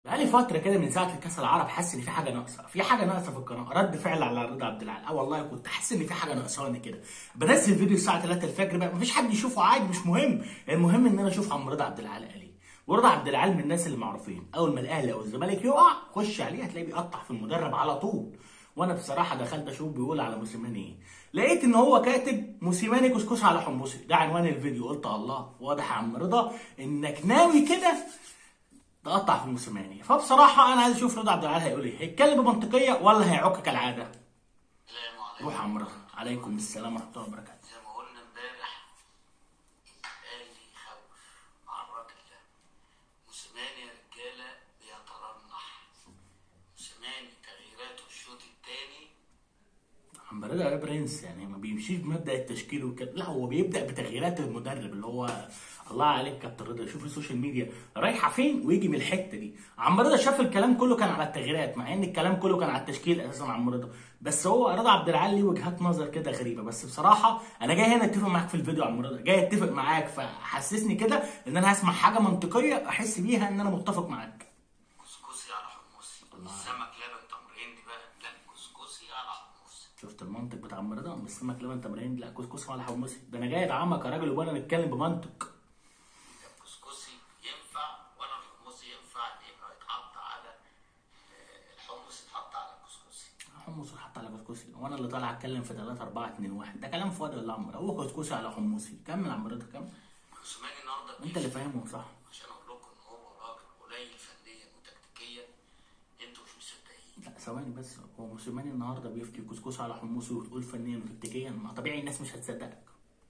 بقالي فترة كده من ساعة كأس العرب حاسس إن في حاجة ناقصة، في حاجة ناقصة في القناة، رد فعل على رضا عبد العال، اه والله كنت حاسس إن في حاجة ناقصاني كده، بنزل فيديو الساعة 3 الفجر بقى مفيش حد يشوفه عادي مش مهم، المهم إن أنا أشوف عم رضا عبد العال قال إيه، ورضا عبد العال من الناس اللي معروفين، أول ما الأهلي أو الزمالك يقع خش عليه هتلاقيه بيقطع في المدرب على طول، وانا بصراحه دخلت اشوف بيقول على موسيماني ايه لقيت ان هو كاتب موسيماني كسكس على حمصي ده عنوان الفيديو قلت الله واضح يا عم رضا انك ناوي كده تقطع في موسيماني فبصراحه انا عايز اشوف رضا عبد العال هيقول ايه هيتكلم بمنطقيه ولا هيعك كالعاده السلام عليكم روح يا عم رضا عليكم السلام ورحمه الله وبركاته زي ما قلنا امبارح الاهلي يخوف مع الراجل ده موسيماني يا رجاله بيترنح موسيماني تغييراته الشوط الثاني عم رضا يا برنس يعني ما بيمشيش بمبدا التشكيل وكده لا هو بيبدا بتغييرات المدرب اللي هو الله عليك كابتن رضا شوف السوشيال ميديا رايحه فين ويجي من الحته دي عم رضا شاف الكلام كله كان على التغييرات مع ان الكلام كله كان على التشكيل اساسا عم رضا بس هو رضا عبد العال ليه وجهات نظر كده غريبه بس بصراحه انا جاي هنا اتفق معاك في الفيديو يا عم رضا جاي اتفق معاك فحسسني كده ان انا هسمع حاجه منطقيه احس بيها ان انا متفق معاك كسكسي على حمصي السمك لبن تمرين دي بقى لا كسكسي على حمصي شفت المنطق بتاع عم رضا مش سمك لبن تمرين لا كسكس ولا حمصي ده انا جاي ادعمك يا راجل وانا نتكلم بمنطق الكسكسي ينفع ولا الحمصي ينفع يبقى يتحط على آه، الحمص يتحط على الكسكسي حمص حتى على كسكسي وانا اللي طالع اتكلم في 3 4 2 1 ده كلام فاضي ولا عمر هو كسكسي على حمصي كمل يا عم رضا كمل موسيماني النهارده انت اللي فاهمه صح عشان اقول لكم ان هو راجل قليل فنيا وتكتيكيا انتوا مش مصدقين لا ثواني بس هو موسيماني النهارده بيفتي كسكسي على حمصي وتقول فنيا وتكتيكيا ما طبيعي الناس مش هتصدقك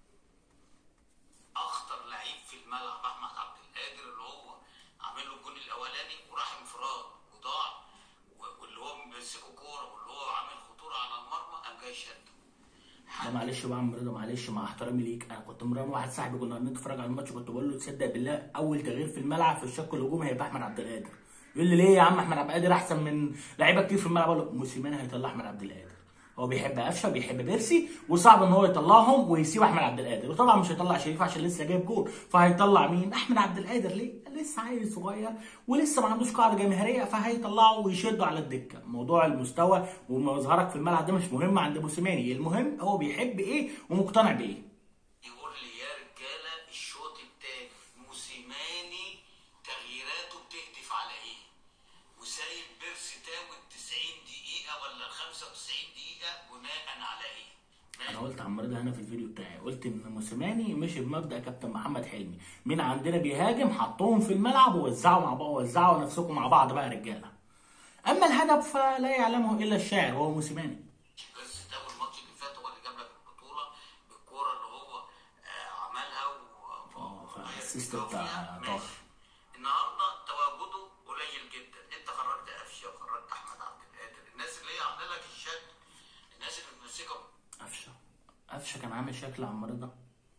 اخطر لعيب في الملعب احمد عبد القادر اللي هو عامل له الجون الاولاني وراح انفراد وضاع و- واللي هو ممسكه كوره واللي هو عامل خطوره على المرمى قام جاي شده لا معلش بقى يا عم رضا معلش مع احترامي ليك انا كنت مران واحد صاحبي كنا بنتفرج على الماتش كنت بقول له تصدق بالله اول تغيير في الملعب في الشق الهجومي هيبقى احمد عبد القادر يقول لي ليه يا عم احمد عبد القادر احسن من لعيبه كتير في الملعب اقول له موسيماني هيطلع احمد عبد القادر هو بيحب قفشه بيحب بيرسي وصعب ان هو يطلعهم ويسيب احمد عبد القادر وطبعا مش هيطلع شريف عشان لسه جايب جول فهيطلع مين احمد عبد القادر ليه لسه عيل صغير ولسه ما عندوش قاعده جماهيريه فهيطلعه ويشده على الدكه موضوع المستوى ومظهرك في الملعب ده مش مهم عند موسيماني المهم هو بيحب ايه ومقتنع بايه يقول لي يا رجاله الشوط الثاني موسيماني تغييراته بتهدف على ايه؟ وسايب بيرسي تاو ال 90 دقيقه ولا ال 95 دقيقه بناء على ايه؟ انا قلت عم رضا هنا في الفيديو بتاعي قلت ان موسيماني مشي بمبدا كابتن محمد حلمي مين عندنا بيهاجم حطهم في الملعب ووزعوا مع بعض وزعوا نفسكم مع بعض بقى يا رجاله اما الهدف فلا يعلمه الا الشاعر وهو موسيماني بيرسي تاو الماتش اللي فات هو اللي جاب لك البطوله بالكوره اللي هو آه، عملها و اه و- الاسيست وهي بتاع فيها. طاهر ماشي. النهارده تواجده قليل جدا انت خرجت قفشه وخرجت احمد عبد القادر الناس اللي هي عامله لك الشد الناس اللي بتمسكها قفشه قفشه كان عامل شكل عم رضا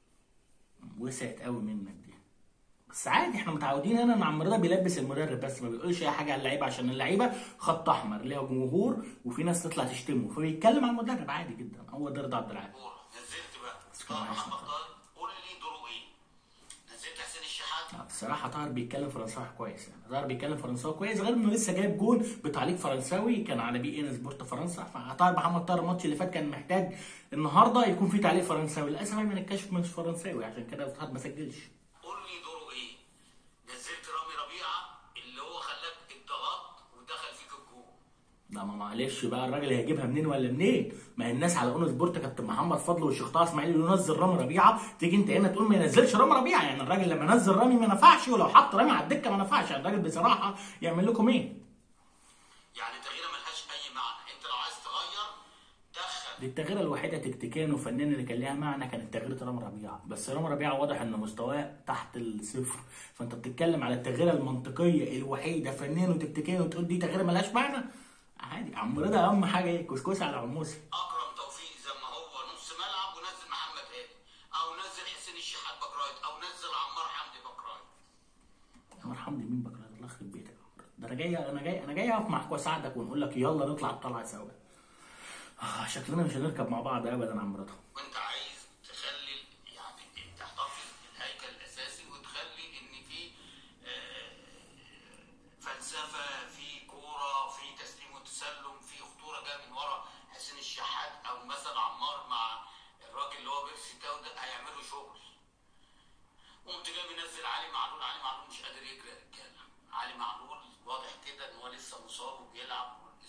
وسعت قوي منك دي بس عادي احنا متعودين هنا ان عم رضا بيلبس المدرب بس ما بيقولش اي حاجه على اللعيبه عشان اللعيبه خط احمر ليها جمهور وفي ناس تطلع تشتمه فبيتكلم عن المدرب عادي جدا هو ده رضا عبد العال كوره نزلت بقى كان طاهر عايز محمد يطلع. طاهر قول لي دوره ايه نزلت حسين الشحات لا، بصراحة طاهر بيتكلم فرنساوي كويس يعني طاهر بيتكلم فرنساوي كويس غير انه لسه جايب جون بتعليق فرنساوي كان على بي ان سبورت فرنسا فطاهر محمد طاهر الماتش اللي فات كان محتاج النهارده يكون في تعليق فرنساوي للاسف ايمن الكشف مش فرنساوي عشان كده طاهر ما سجلش قول لي دوره ايه نزلت رامي ربيعه اللي هو خلاك اتضغطت ودخل فيك الجول لا ما معلش بقى الراجل هيجيبها منين ولا منين ما هي الناس على اون سبورت كابتن محمد فضل والشيخ طه اسماعيل ينزل رامي ربيعه تيجي انت هنا تقول ما ينزلش رامي ربيعه يعني الراجل لما نزل رامي ما نفعش ولو حط رامي على الدكه ما نفعش يعني الراجل بصراحه يعمل لكم ايه يعني تغييره ملهاش اي معنى انت لو عايز تغير دخل دي التغييره الوحيده تكتيكيا وفنيا اللي كان ليها معنى كانت تغييره رامي ربيعه بس رامي ربيعه واضح ان مستواه تحت الصفر فانت بتتكلم على التغييره المنطقيه الوحيده فنيا وتكتيكيا وتقول دي تغييره ملهاش معنى عادي عم رضا اهم حاجه ايه كسكسي على عموسي اكرم توفيق زي ما هو نص ملعب ونزل محمد هادي او نزل حسين الشحات باك رايت او نزل عمار حمدي باك رايت عمر حمدي مين بكره الله يخرب بيتك يا عمر. ده انا جاي انا جاي انا جاي اقف معاك واساعدك ونقول لك يلا نطلع الطلعه سوا آه شكلنا مش هنركب مع بعض ابدا يا عم رضا وانت عايز تخلي يعني تحتفظ بالهيكل الاساسي وتخلي ان في آه، فلسفه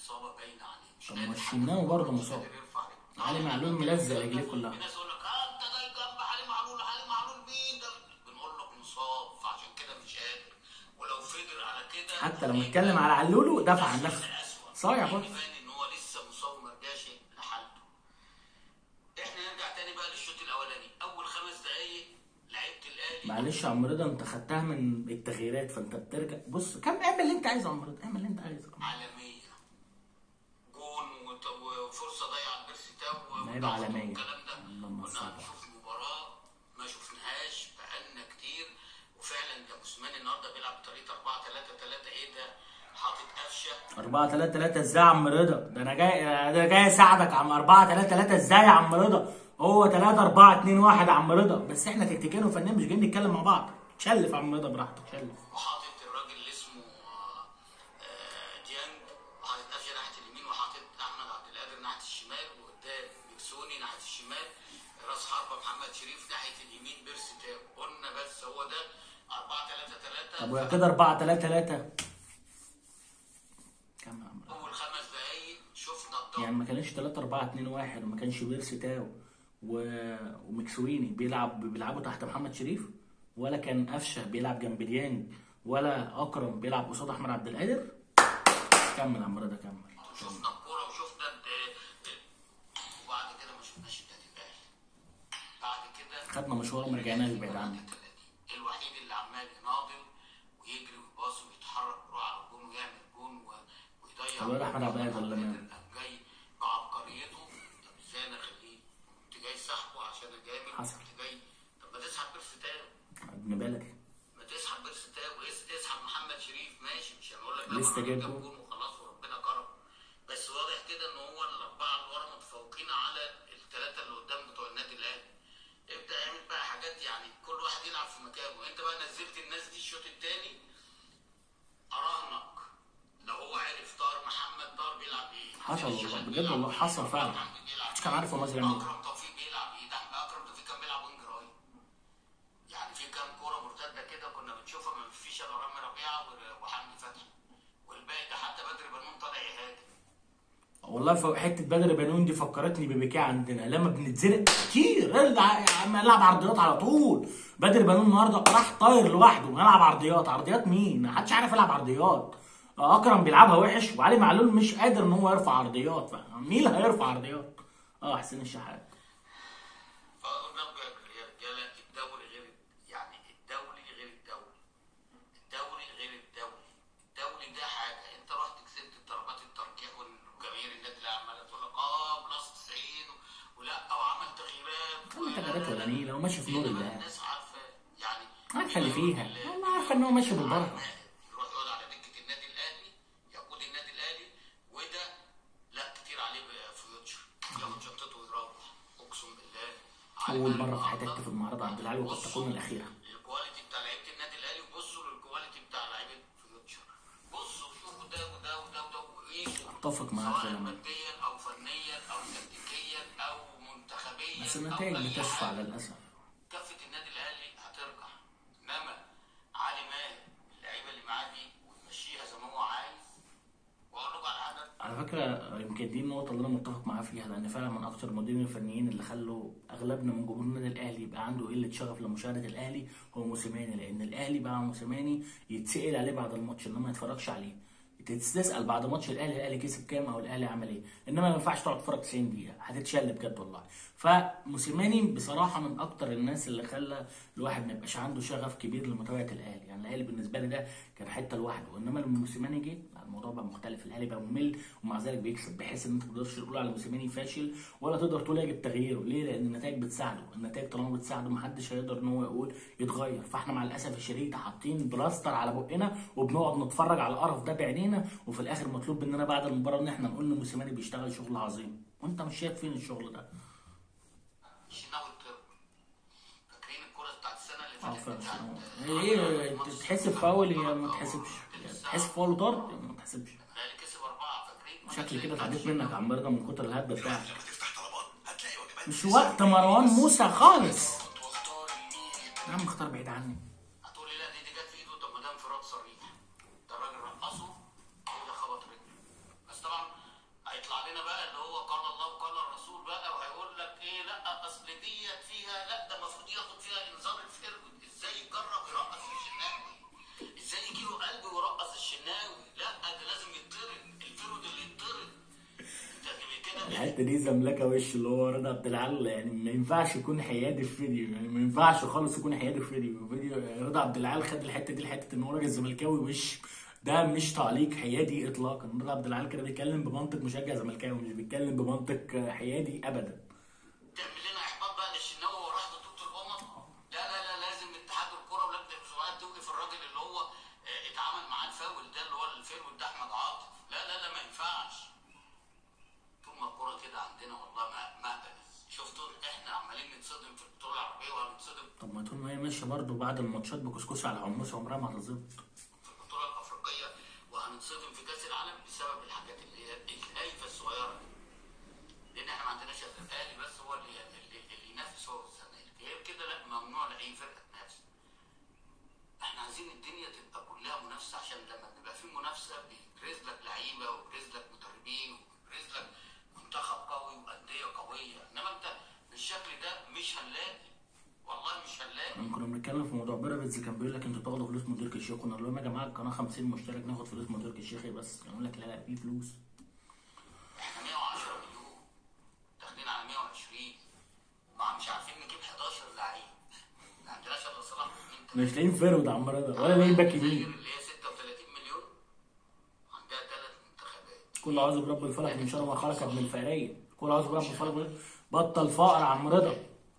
الاصابه باينه عليه مش طب قادر ما حتى الشناوي برضه مش مصاب. قادر يرفع رجله. علي معلول ملزق رجليه في كلها ناس يقول لك اه انت جاي جنب علي معلول علي معلول مين ده بنقول لك مصاب فعشان كده مش قادر ولو فضل على كده حتى لما اتكلم على علولو دافع عن نفسه أسوأ. صايع يعني برضه باين ان هو لسه مصاب وما رجعش لحالته احنا نرجع تاني بقى للشوط الاولاني اول خمس دقايق لعيبه الاهلي معلش يا عم رضا انت خدتها من التغييرات فانت بترجع بص كم اعمل اللي انت عايزه يا عم رضا اعمل اللي انت عايزه عالميه جون وت- وفرصه ضيعه لبيرسي تاو لعيبة وضغط عالمية. والكلام ده اللهم صل كنا على هنشوف مباراه ما شفناهاش بقالنا كتير وفعلا ده موسيماني النهارده بيلعب بطريقه 4 3 3 ايه ده حاطط قفشه 4 3 3 ازاي يا عم رضا ده انا جاي ده انا جاي اساعدك يا عم 4 3 3 ازاي يا عم رضا هو 3 4 2 1 يا عم رضا بس احنا تكتيكيا وفنيا مش جايين نتكلم مع بعض شلف يا عم رضا براحتك شلف وحاطط الراجل اللي اسمه آه، آه، ديانج وحاطط قفشه ناحيه اليمين وحاطط احمد عبد القادر ناحيه الشمال وقدام مكسوني ناحيه الشمال راس حربه محمد شريف ناحيه اليمين بيرسي تاو قلنا بس هو ده 4 3 3 طب ويا كده 4 3 3 كم يا عم رضا اول خمس دقايق شفنا الضغط يعني ما كانش 3 4 2 1 وما كانش بيرسي تاو و... ومكسويني بيلعب بيلعبوا تحت محمد شريف ولا كان قفشه بيلعب جنب ديانج ولا اكرم بيلعب قصاد احمد عبد القادر كمل يا عم رضا كمل شفنا الكوره وشفنا ال- ال- وبعد كده ما شفناش النادي الاهلي بعد كده خدنا مشوار وما رجعناش بعيد عنه الوحيد اللي عمال يناضل ويجري ويباص ويتحرك ويروح على الجون ويعمل جون و- ويضيع الواد أحمد عبد القادر اللي مات. قام جاي بعبقريته طب ازاي انا اخليه؟ كنت جاي سحبه عشان اجامل حصل. كنت جاي طب ما تسحب بيرستاو ابن بلدي ما تسحب بيرستاو اس- اسحب محمد شريف ماشي مش هنقول لك لا لسه محمد جايب جاب جون. جون وخلاص وربنا كرم بس واضح كده ان هو الاربعه اللي ورا متفوقين على الثلاثه اللي قدام بتوع النادي الاهلي ابدا اعمل بقى حاجات يعني كل واحد يلعب في مكانه انت بقى نزلت الناس دي الشوط الثاني اراهنك لو هو عرف طار محمد طار بيلعب ايه حصل والله، الشحات بجد بيلعب والله إيه؟ حصل فعلا. محمد بيلعب مش كان إيه؟ عارف هو نازل يعمل إيه. اكرم توفيق بيلعب ايه ده اكرم توفيق كان بيلعب وينج رايت يعني في كام كوره مرتده كده كنا بنشوفها ما فيش الا رامي ربيعه و- وحمدي فتحي والباقي ده حتى بدر بنون طالع يهاجم والله ف- حته بدر بنون دي فكرتني ببكاء عندنا لما بنتزنق كتير ارجع يا عم العب عرضيات على طول بدر بنون النهارده راح طاير لوحده ملعب عرضيات عرضيات مين؟ محدش عارف يلعب عرضيات اكرم بيلعبها وحش وعلي معلول مش قادر ان هو يرفع عرضيات مين اللي هيرفع عرضيات؟ اه حسين الشحات فقلنا بجد يا رجاله الدوري غير يعني الدوري غير الدوري الدوري غير الدوري الدوري ده حاجه انت رحت كسبت ضربات الترجيح والجماهير النادي اللي عماله تقول لك اه بلس 90 ولا وعمل تغييرات عمل تغييرات ولا نيله هو ماشي في نور إنما الله الناس عارفه يعني عارفه اللي فيها والله عارفه ان هو ماشي بالبركه يروح يقعد على دكه النادي الاهلي يقود النادي الاهلي وده لا كتير عليه فيوتشر ياخد شنطته ويروح اقسم بالله اول مره في حياتي في المعرض عبد العالي وقد تكون الاخيره الكواليتي بتاع لعيبه النادي الاهلي وبصوا للكواليتي بتاع لعيبه فيوتشر بصوا شوفوا ده وده وده وده وقيسوا اتفق معاك سواء تماما ماديا او فنيا او تكتيكيا او منتخبيا بس أو النتائج أي بتشفع حاجة. للاسف كفه النادي الاهلي هترجع انما علي ماهر اللعيبه اللي معاه دي ويمشيها زي ما هو عايز واقول لكم على حاجه على فكره يمكن دي النقطه اللي انا متفق معاه فيها لان فعلا من اكتر المديرين الفنيين اللي خلوا اغلبنا من جمهور النادي الاهلي يبقى عنده قله شغف لمشاهده الاهلي هو موسيماني لان الاهلي بقى موسيماني يتسال عليه بعد الماتش انما ما يتفرجش عليه تسال بعد ماتش الاهلي الاهلي كسب كام او الاهلي عمل ايه انما ما ينفعش تقعد تتفرج 90 دقيقه هتتشل بجد والله فموسيماني بصراحه من اكتر الناس اللي خلى الواحد ما يبقاش عنده شغف كبير لمتابعه الاهلي يعني الاهلي بالنسبه لي ده كان حته لوحده انما لما موسيماني جه لا، الموضوع بقى مختلف الاهلي بقى ممل ومع ذلك بيكسب بحيث ان انت ما تقدرش تقول على موسيماني فاشل ولا تقدر تقول يجب تغييره ليه لان النتائج بتساعده النتائج طالما بتساعده محدش هيقدر ان هو يقول يتغير فاحنا مع الاسف الشديد حاطين بلاستر على بقنا وبنقعد نتفرج على القرف ده بعينينا وفي الاخر مطلوب مننا بعد المباراه ان احنا نقول ان موسيماني بيشتغل شغل عظيم وانت مش شايف فين الشغل ده الشناوي الطرق فاكرين الكوره بتاعت السنه اللي اه فاتت فعلا بتاعت ايه تتحسب فاول هي ما تحسبش تحسب فاول وطرد ما تحسبش الاهلي كسب اربعه فاكرين شكلي كده اتعديت منك يا عم رضا من كتر الهبد بتاعك لما تفتح طلبات هتلاقي وجبات مش وقت مروان موسى خالص كنت واختار المين يا عم اختار بعيد عني هتقولي لا دي دي جت في ايده طب ما ده انفراد صريح ده الراجل رقصه وده خبط رجله بس طبعا ده لازم يطرد الفرود اللي يطرد انت كده الحته دي زملكه وش اللي هو رضا عبد العال يعني ما ينفعش يكون حيادي في فيديو يعني ما ينفعش خالص يكون حيادي في فيديو فيديو رضا عبد العال خد الحته دي لحته ان هو راجل زملكاوي وش ده مش تعليق حيادي اطلاقا رضا عبد العال كده بيتكلم بمنطق مشجع زملكاوي مش بيتكلم بمنطق حيادي ابدا تعمل لنا احباط بقى للشناوي وراح دكتور الامم لا لا لا لازم اتحاد الكره ولجنه المسابقات توقف الراجل اللي هو اه، اتعامل معاه الفاول ده اللي هو الفيرود ده احمد عاطف لا لا لا ما ينفعش طول ما الكوره كده عندنا والله ما مهبل شفتوا احنا عمالين نتصدم في البطوله العربيه وهنتصدم طب ما طول ما هي ماشيه برضه بعد الماتشات بكسكسي على حمص عمرها ما هتظبط في البطوله الافريقيه وهنتصدم في كاس العالم بسبب الحاجات اللي هي الهايفه الصغيره دي. لان احنا ما عندناش غير الاهلي بس هو اللي اللي, اللي ينافس هو والزمالك غير كده لا ممنوع لاي فرقه تنافس احنا عايزين الدنيا تبقى كلها منافسه عشان لما بيبقى في منافسه بيبرز لك لعيبه وبيبرز لك مدربين وبيبرز لك منتخب قوي وانديه قويه انما انت بالشكل ده مش هنلاقي والله مش هنلاقي لما كنا بنتكلم في موضوع بيراميدز كان بيقول لك انتوا تاخدوا فلوس مدير الشيخ كنا نقول لهم يا جماعه القناه 50 مشترك ناخد فلوس مدير الشيخ بس يقول لك لا لا في فلوس احنا 110 مليون داخلين على 120 ومع مش عارفين نجيب 11 لعيب ما عندناش الا صلاح واتنين مش لاقيين فرود يا عم رضا ولا لاقيين باك يمين اللي هي 36 مليون عندها ثلاث منتخبات كل عاوز برب الفلك من شر ما خلق ابن الفقريه كل عاوز برب الفلك بطل فقر يا عم رضا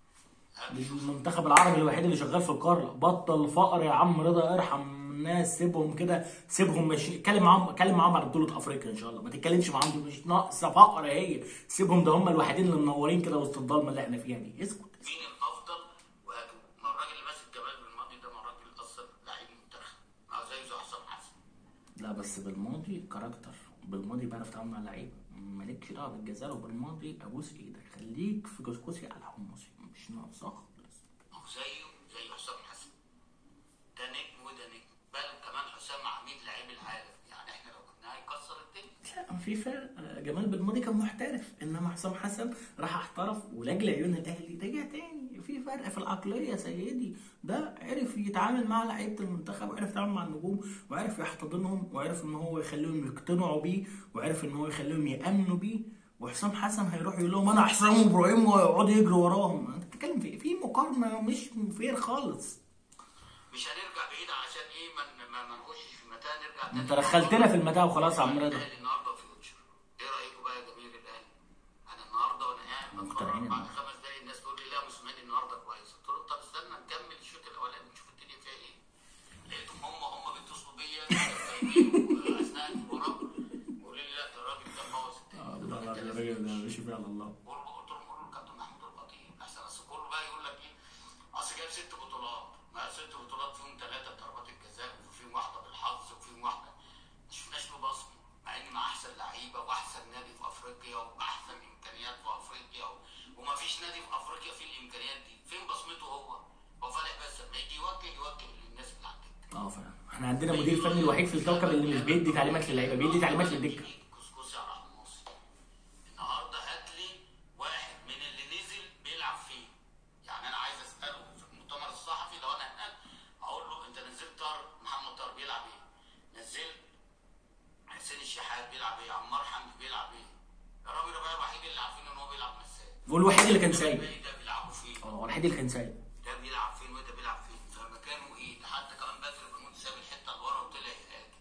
المنتخب العربي الوحيد اللي شغال في القاره بطل فقر يا عم رضا ارحم الناس سيبهم كده سيبهم ماشي اتكلم معاهم اتكلم معاهم على بطوله افريقيا ان شاء الله ما تتكلمش معاهم دي مش ناقصه فقر هي سيبهم ده هم الوحيدين اللي منورين كده وسط الضلمه اللي احنا فيها دي اسكت مين الافضل وهاتوا ما الراجل اللي ماسك جمال بالماضي ده ما الراجل اصلا لعيب منتخب ما هو زيه زي حسام حسن لا بس بالماضي كاركتر بالماضي بيعرف يتعامل مع اللعيبه مالكش دعوه بالجزاء وبالماضي ابوس ايدك خليك في كسكسي على حمصي مش ناقصه خالص ما هو زيه زي حسام حسن ده نجم وده نجم بل كمان حسام عميد لعيب العالم يعني احنا لو كنا هيكسر الدنيا لا في فرق جمال بالماضي كان محترف انما حسام حسن راح احترف ولاجل عيون الاهلي رجع تاني في فرق في العقليه يا سيدي ده عرف يتعامل مع لعيبه المنتخب وعرف يتعامل مع النجوم وعرف يحتضنهم وعرف ان هو يخليهم يقتنعوا بيه وعرف ان هو يخليهم يامنوا بيه وحسام حسن هيروح يقول لهم انا حسام ابراهيم ويقعد يجري وراهم انت بتتكلم في في مقارنه مش فير خالص مش هنرجع بعيد علشان ايه ما ما ما نخشش في متاهه نرجع تاني انت دخلتنا في المتاع وخلاص يا عم رضا الاهلي النهارده فيوتشر ايه رايكم بقى يا جماهير الاهلي انا النهارده وانا قاعد مقتنعين بتفرج بعد إن- خمس دقايق الناس تقول لي لا موسيماني النهارده كويس قلت لهم طب استنى نكمل الشوط الاولاني نشوف الدنيا فيها ايه لقيتهم هم هم بيتصلوا بيا جايبين اثناء المباراه بيقولوا لي لا ده الراجل ده بوظ الدنيا لا لا الراجل ده ماشي فيه على الله قول- قلت لهم قولوا للكابتن محمود الخطيب احسن اصل كله بقى يقول لك ايه اصل جايب ست بطولات ما ست بطولات فيهم ثلاثه بضربات الجزاء وفيهم واحده بالحظ وفيهم واحده ما شفناش له بصمه مع ان مع احسن لعيبه واحسن نادي في افريقيا واحسن امكانيات في افريقيا و... وما فيش نادي في افريقيا فيه الامكانيات دي فين بصمته هو؟ هو فالح بس لما يجي يوجه يوجه للناس اللي على الدكه اه فعلا احنا عندنا مدير فني الوحيد في الكوكب اللي مش بيدي تعليمات للعيبه بيدي تعليمات للدكه كسكسي على حمصي النهارده هات لي واحد من اللي نزل بيلعب فيه يعني انا عايز اساله في المؤتمر الصحفي لو انا هناك اقول له انت نزلت طاهر محمد طاهر بيلعب ايه؟ نزلت حسين الشحات بيلعب ايه؟ عمار حمدي بيلعب ايه؟ يا راجل ده بقى الوحيد اللي عارفين ان هو بيلعب مساك والوحيد اللي كان سايب الباقي ده بيلعبوا فين؟ اه الوحيد اللي كان سايب ده بيلعب فين وده بيلعب فين فمكانه ايه ده حتى كمان بدر بنون ساب الحته اللي ورا وطلع يهاجم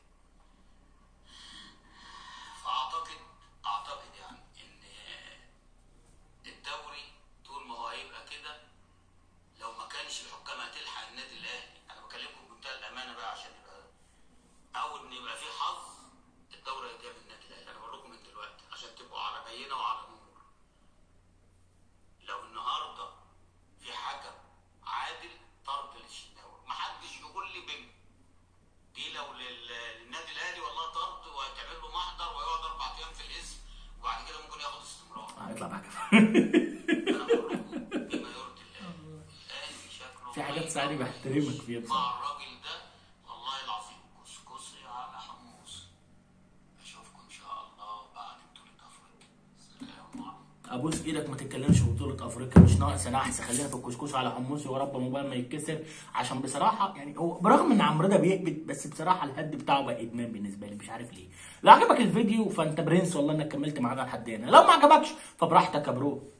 فاعتقد اعتقد يعني ان الدوري طول ما هو هيبقى كده لو ما كانش الحكام هتلحق النادي الاهلي انا بكلمكم بمنتهى الامانه بقى عشان يبقى اول ان يبقى في حظ الدوري هيجاب النادي الاهلي انا بقول لكم من دلوقتي عشان تبقوا على بينه وعلى نور لو النهارده في حكم عادل طرد للشناوي محدش يقول لي بم دي لو لل- للنادي الاهلي والله طرد وهتعمل له محضر ويقعد اربع ايام في الاسم وبعد كده ممكن ياخد استمرار هيطلع بحكم انا بقول لكم بما يرضي الله الاهلي شكله في حاجات ساعات بحترمك فيها بصراحه مع الراجل ده والله العظيم كسكسي على حمص اشوفكم ان شاء الله بعد بطوله افريقيا سلام عليكم ابوس ايدك ما تتكلمش في بطوله افريقيا مش ناقص انا احسن خلينا في الكسكس على حمصي ورب موبايل ما يتكسر عشان بصراحه يعني هو برغم ان عمرو ده بيهبط بس بصراحه الهد بتاعه بقى ادمان بالنسبه لي مش عارف ليه لو عجبك الفيديو فانت برنس والله انك كملت معانا لحد هنا لو ما عجبكش فبراحتك يا برو